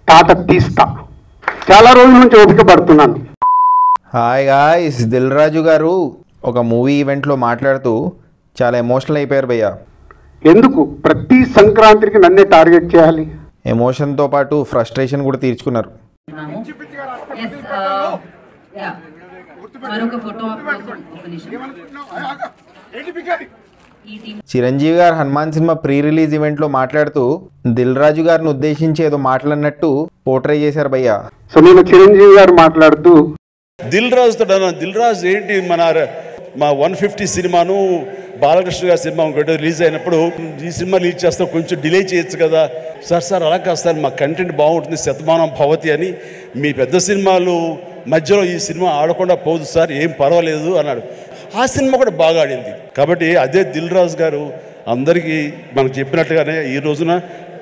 తాట తీస్తా చాలా రోజుల నుంచి ఓపిక పడుతున్నాను హాయ్ గాయ్స్ దిల్ రాజు గారు ఒక మూవీ ఈవెంట్లో మాట్లాడుతూ చాలా ఎమోషనల్ అయిపోయారు భయ్య ఎందుకు ప్రతి సంక్రాంతికి నన్నే టార్గెట్ చేయాలి ఎమోషన్తో పాటు ఫ్రస్ట్రేషన్ కూడా తీర్చుకున్నారు ఎస్ యా మరొక ఫోటో కోసం ఒక నిమిషం ఈ టీం చిరంజీవి గారు హనుమాన్ సినిమా ప్రీ రిలీజ్ ఈవెంట్లో మాట్లాడుతూ దిల్ రాజు గారిని ఉద్దేశించి ఏదో మాట్లాడినట్టు పోర్ట్రే చేశారు భయ్య సో నేను చిరంజీవి గారు మాట్లాడుతూ దిల్ రాజు తో అన్నాను, దిల్ రాజు ఏంటి మన మా వన్ ఫిఫ్టీ సినిమాను బాలకృష్ణ గారి సినిమా ఒకటి రిలీజ్ అయినప్పుడు ఈ సినిమా రిలీజ్ చేస్తాం కొంచెం డిలే చేయొచ్చు కదా సార్ సార్ అలా కాదు సార్ మా కంటెంట్ బాగుంటుంది శతమానం భవతి అని మీ పెద్ద సినిమాలు మధ్యలో ఈ సినిమా ఆడకుండా పోదు సార్ ఏం పర్వాలేదు అన్నాడు ఆ సినిమా కూడా బాగా ఆడింది కాబట్టి అదే దిల్ రాజు గారు అందరికీ మనకు చెప్పినట్టుగానే ఈ రోజున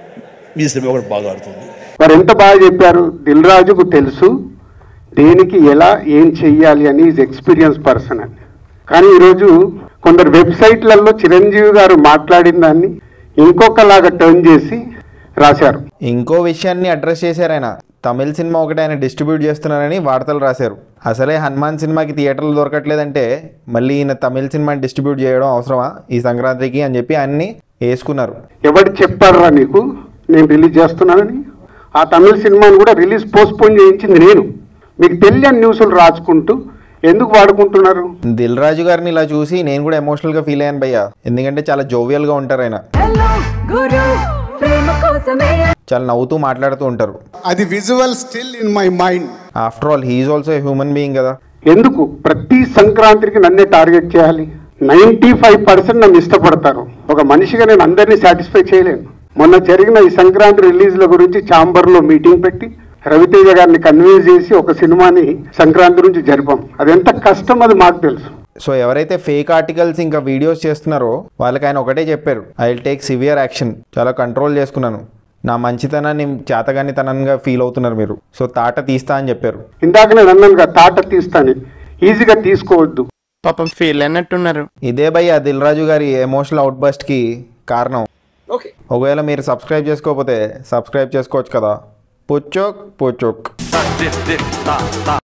ఈ సినిమా కూడా బాగా ఆడుతుంది మరి ఎంత బాగా చెప్పారు దిల్ రాజుకు తెలుసు దేనికి ఎలా ఏం చెయ్యాలి అని ఈజ్ ఎక్స్పీరియన్స్ పర్సన్ అని కానీ ఈరోజు కొందరు వెబ్సైట్లలో చిరంజీవి గారు మాట్లాడిన దాన్ని ఇంకొకలాగా టర్న్ చేసి రాశారు ఇంకో విషయాన్ని అడ్రస్ చేశారు ఆయన తమిళ సినిమా ఒకటి ఆయన డిస్ట్రిబ్యూట్ చేస్తున్నారని వార్తలు రాశారు అసలే హనుమాన్ సినిమాకి థియేటర్లు దొరకట్లేదంటే మళ్ళీ ఈయన తమిళ సినిమాని డిస్ట్రిబ్యూట్ చేయడం అవసరమా ఈ సంక్రాంతికి అని చెప్పి ఆయన్ని వేసుకున్నారు ఎవరు చెప్పారా నీకు నేను రిలీజ్ చేస్తున్నానని ఆ తమిళ సినిమాను కూడా రిలీజ్ పోస్ట్పోన్ చేయించింది నేను మీకు తెలియని న్యూస్లు రాసుకుంటూ ఎందుకు వాడుకుంటున్నారు దిల్ రాజు గారిని ఇలా చూసి నేను కూడా ఎమోషనల్గా ఫీల్ అయ్యాను భయ్య ఎందుకంటే చాలా జోవియల్గా ఉంటారు ఆయన హలో గురు ప్రేమ కోసమే చాలా నవ్వుతూ మాట్లాడుతూ ఉంటారు అది visual still in my mind after all he's also human being కదా ఎందుకు ప్రతి సంక్రాంతికి నన్నే టార్గెట్ చేయాలి నైంటీ ఫైవ్ పర్సెంట్ నన్ను ఇష్టపడతారు ఒక మనిషిగా నేను అందరినీ సాటిస్ఫై చేయలేను మొన్న జరిగిన ఈ సంక్రాంతి రిలీజ్ల గురించి ఛాంబర్లో మీటింగ్ పెట్టి రవితేజ గారిని కన్విన్స్ చేసి ఒక సినిమాని సంక్రాంతి నుంచి జరిపాం అది ఎంత కష్టం అది మాకు తెలుసు సో ఎవరైతే ఫేక్ ఆర్టికల్స్ ఇంకా వీడియోస్ చేస్తున్నారో వాళ్ళకి ఆయన ఒకటే చెప్పారు I will take severe action చాలా కంట్రోల్ చేసుకున్నాను నా మంచితనాన్ని చేతగాని తనంగా ఫీల్ అవుతున్నారు మీరు సో తాట తీస్తా అని చెప్పారు ఇందాక నేను అన్నాను కదా తాట తీస్తాను ఈజీగా తీసుకోవద్దు పాపం ఫీల్ అయినట్టున్నారు ఇదే భయ్య దిల్ రాజు గారి ఎమోషనల్ అవుట్ బస్ట్కి కారణం ఒకవేళ మీరు సబ్స్క్రైబ్ చేసుకోకపోతే సబ్స్క్రైబ్ చేసుకోవచ్చు కదా పుచ్చోక్ పుచ్చోక్